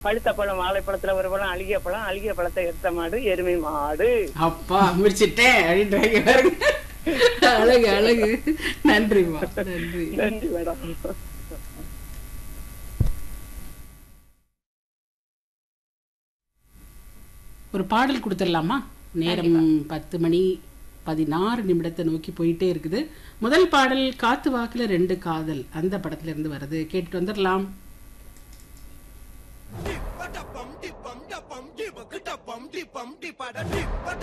பழுத்த பழம் வாழைப்பழத்துல ஒரு பழம் அழுகிய பழம் அழுகிய பழத்தை எடுத்த மாடு எருமை மாடு அப்பா முடிச்சிட்டேன் அப்படின்றாங்க பாருங்க. அழகு அழகு நன்றிம்மா நன்றி நன்றி மேடம் ஒரு பாடல் கொடுத்துடலாமா நேரம் பத்து மணி பதினாறு நிமிடத்தை நோக்கி போயிட்டே இருக்குது முதல் பாடல் காத்து வாக்குல ரெண்டு காதல் அந்த படத்துல இருந்து வருது கேட்டுட்டு வந்துடலாம் Dip, ba da bum, dip, bum, da bum, dip, ba da bum, dip, bum, dip, ba da dip, ba da